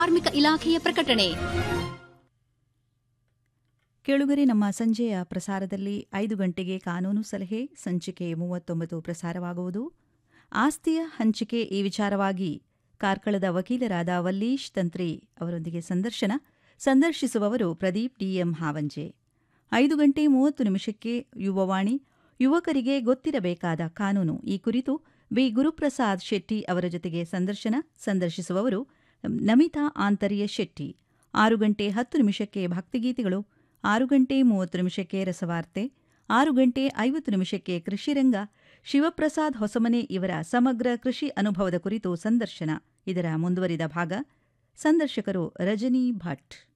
ಕಾರ್ಮಿಕ ಇಲಾಖೆಯ ಪ್ರಕಟಣೆ ಕೇಳುಗರೆ ನಮ್ಮ ಸಂಜೆಯ ಪ್ರಸಾರದಲ್ಲಿ ಐದು ಗಂಟೆಗೆ ಕಾನೂನು ಸಲಹೆ ಸಂಚಿಕೆ ಮೂವತ್ತೊಂಬತ್ತು ಪ್ರಸಾರವಾಗುವುದು ಆಸ್ತಿಯ ಹಂಚಿಕೆ ಈ ವಿಚಾರವಾಗಿ ಕಾರ್ಕಳದ ವಕೀಲರಾದ ವಲ್ಲೀಶ್ ತಂತ್ರಿ ಅವರೊಂದಿಗೆ ಸಂದರ್ಶನ ಸಂದರ್ಶಿಸುವವರು ಪ್ರದೀಪ್ ಡಿಎಂ ಹಾವಂಜೆ ಐದು ಗಂಟೆ ಮೂವತ್ತು ನಿಮಿಷಕ್ಕೆ ಯುವವಾಣಿ ಯುವಕರಿಗೆ ಗೊತ್ತಿರಬೇಕಾದ ಕಾನೂನು ಈ ಕುರಿತು ಬಿ ಗುರುಪ್ರಸಾದ್ ಶೆಟ್ಟಿ ಅವರ ಜೊತೆಗೆ ಸಂದರ್ಶನ ಸಂದರ್ಶಿಸುವವರು ನಮಿತಾ ಆಂತರ್ಯ ಶೆಟ್ಟಿ ಆರು ಗಂಟೆ ಹತ್ತು ನಿಮಿಷಕ್ಕೆ ಭಕ್ತಿಗೀತೆಗಳು ಆರು ಗಂಟೆ ಮೂವತ್ತು ನಿಮಿಷಕ್ಕೆ ರಸವಾರ್ತೆ ಆರು ಗಂಟೆ ಐವತ್ತು ನಿಮಿಷಕ್ಕೆ ಕೃಷಿರಂಗ ಶಿವಪ್ರಸಾದ್ ಹೊಸಮನೆ ಇವರ ಸಮಗ್ರ ಕೃಷಿ ಅನುಭವದ ಕುರಿತು ಸಂದರ್ಶನ ಇದರ ಮುಂದುವರಿದ ಭಾಗ ಸಂದರ್ಶಕರು ರಜನಿ ಭಟ್